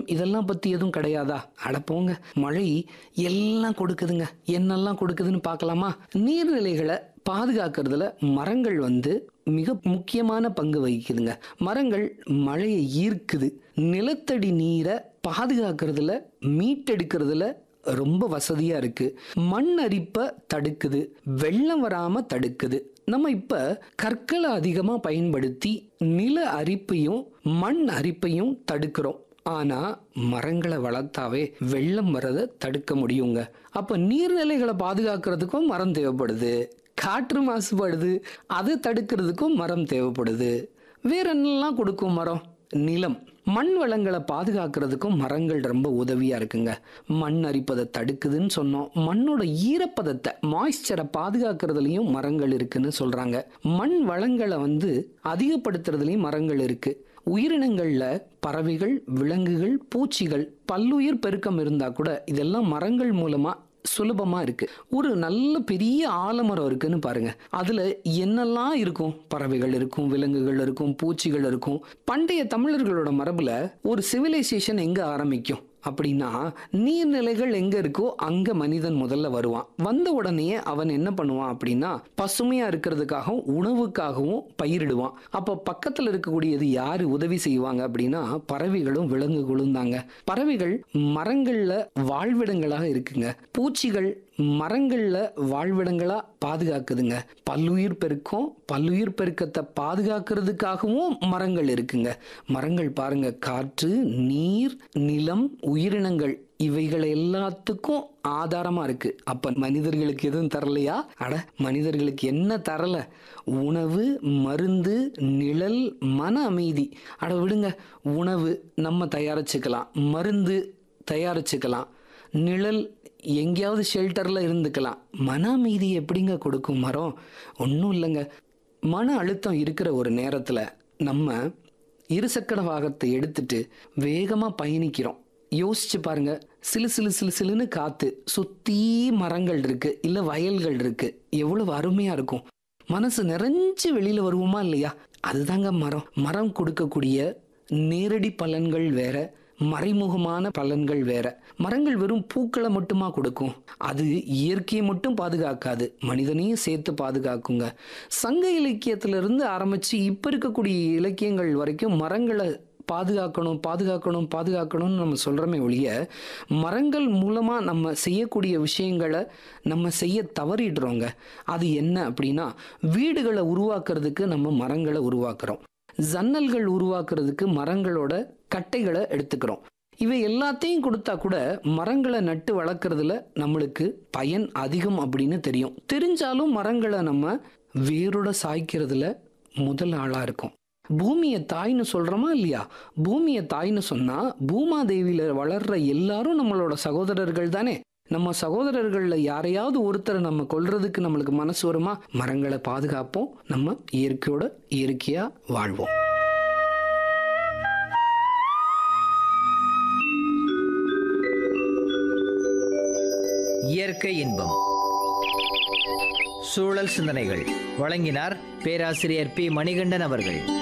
இதெல்லாம் பத்தி எதுவும் கிடையாதா அட போங்க மழை எல்லாம் கொடுக்குதுங்க என்னெல்லாம் கொடுக்குதுன்னு பார்க்கலாமா நீர்நிலைகளை பாதுகாக்கிறதுல மரங்கள் வந்து மிக முக்கியமான பங்கு வகிக்குதுங்க மரங்கள் மழையை ஈர்க்குது நிலத்தடி நீரை பாதுகாக்கிறதுல மீட்டெடுக்கிறதுல ரொம்ப வசதியா இருக்கு மண் அரிப்பை தடுக்குது வெள்ளம் வராம தடுக்குது நம்ம இப்ப கற்களை அதிகமா பயன்படுத்தி நில அரிப்பையும் மண் அரிப்பையும் தடுக்கிறோம் ஆனா மரங்களை வளர்த்தாவே வெள்ளம் வரதை தடுக்க முடியுங்க அப்ப நீர்நிலைகளை பாதுகாக்கிறதுக்கும் மரம் தேவைப்படுது காற்று மாசுபடுது அதை தடுக்கிறதுக்கும் மரம் தேவைப்படுது வேற என்னெல்லாம் கொடுக்கும் மரம் நிலம் மண் வளங்களை பாதுகாக்கிறதுக்கும் மரங்கள் ரொம்ப உதவியா இருக்குங்க மண் அரிப்பதை தடுக்குதுன்னு சொன்னோம் மண்ணோட ஈரப்பதத்தை மாய்ஸ்சரை பாதுகாக்கிறதுலயும் மரங்கள் இருக்குன்னு சொல்றாங்க மண் வளங்களை வந்து அதிகப்படுத்துறதுலயும் மரங்கள் இருக்கு உயிரினங்கள்ல பறவைகள் விலங்குகள் பூச்சிகள் பல்லுயிர் பெருக்கம் இருந்தா கூட இதெல்லாம் மரங்கள் மூலமா சுலபமா இருக்கு ஒரு நல்ல பெரிய ஆலமரம் இருக்குன்னு பாருங்க அதுல என்னெல்லாம் இருக்கும் பறவைகள் இருக்கும் விலங்குகள் இருக்கும் பூச்சிகள் இருக்கும் பண்டைய தமிழர்களோட மரபுல ஒரு சிவிலைசேஷன் எங்க ஆரம்பிக்கும் அப்படின்னா நீர்நிலைகள் எங்க இருக்கோ அங்க மனிதன் முதல்ல வருவான் வந்த உடனே அவன் என்ன பண்ணுவான் அப்படின்னா பசுமையா இருக்கிறதுக்காகவும் உணவுக்காகவும் பயிரிடுவான் அப்போ பக்கத்துல இருக்கக்கூடியது யாரு உதவி செய்வாங்க அப்படின்னா பறவைகளும் விலங்குகளும் தாங்க பறவைகள் மரங்கள்ல வாழ்விடங்களாக இருக்குங்க பூச்சிகள் மரங்கள்ல வாழ்விடங்களா பாதுகாக்குதுங்க பல்லுயிர் பெருக்கம் பல்லுயிர் பெருக்கத்தை பாதுகாக்கிறதுக்காகவும் மரங்கள் இருக்குங்க மரங்கள் பாருங்க காற்று நீர் நிலம் உயிரினங்கள் இவைகள் எல்லாத்துக்கும் ஆதாரமா இருக்கு அப்ப மனிதர்களுக்கு எதுவும் தரலையா அட மனிதர்களுக்கு என்ன தரல உணவு மருந்து நிழல் மன அமைதி அட விடுங்க உணவு நம்ம தயாரிச்சுக்கலாம் மருந்து தயாரிச்சுக்கலாம் நிழல் எங்கேயாவது ஷெல்டரில் இருந்துக்கலாம் மன அமைதி எப்படிங்க கொடுக்கும் மரம் ஒன்றும் இல்லைங்க மன அழுத்தம் இருக்கிற ஒரு நேரத்தில் நம்ம இருசக்கர வாகனத்தை எடுத்துட்டு வேகமாக பயணிக்கிறோம் யோசிச்சு பாருங்க சிலு சிலு சிலு சிலுன்னு காத்து சுத்தி மரங்கள் இருக்கு இல்ல வயல்கள் இருக்கு எவ்வளவு அருமையா இருக்கும் மனசு நிறைஞ்சு வெளியில வருவோமா இல்லையா அதுதாங்க மரம் மரம் கொடுக்கக்கூடிய நேரடி பலன்கள் வேற மறைமுகமான பலன்கள் வேற மரங்கள் வெறும் பூக்களை மட்டுமா கொடுக்கும் அது இயற்கையை மட்டும் பாதுகாக்காது மனிதனையும் சேர்த்து பாதுகாக்குங்க சங்க இலக்கியத்துல இருந்து ஆரம்பிச்சு இப்ப இருக்கக்கூடிய இலக்கியங்கள் வரைக்கும் மரங்களை பாதுகாக்கணும் பாதுகாக்கணும் பாதுகாக்கணும்னு நம்ம சொல்கிறோமே ஒழிய மரங்கள் மூலமாக நம்ம செய்யக்கூடிய விஷயங்களை நம்ம செய்ய தவறிடுறோங்க அது என்ன அப்படின்னா வீடுகளை உருவாக்குறதுக்கு நம்ம மரங்களை உருவாக்குறோம் ஜன்னல்கள் உருவாக்குறதுக்கு மரங்களோட கட்டைகளை எடுத்துக்கிறோம் இவை எல்லாத்தையும் கொடுத்தா கூட மரங்களை நட்டு வளர்க்குறதுல நம்மளுக்கு பயன் அதிகம் அப்படின்னு தெரியும் தெரிஞ்சாலும் மரங்களை நம்ம வேரோட சாய்க்கிறதுல முதல் ஆளாக இருக்கும் பூமியை தாய்னு சொல்கிறோமா இல்லையா பூமியை தாய்னு சொன்னால் பூமாதேவியில் வளர்ற எல்லாரும் நம்மளோட சகோதரர்கள் தானே நம்ம சகோதரர்களில் யாரையாவது ஒருத்தரை நம்ம கொல்றதுக்கு நம்மளுக்கு மனசு வருமா மரங்களை பாதுகாப்போம் நம்ம இயற்கையோட இயற்கையாக வாழ்வோம் இயற்கை இன்பம் சூழல் சிந்தனைகள் வழங்கினார் பேராசிரியர் பி மணிகண்டன் அவர்கள்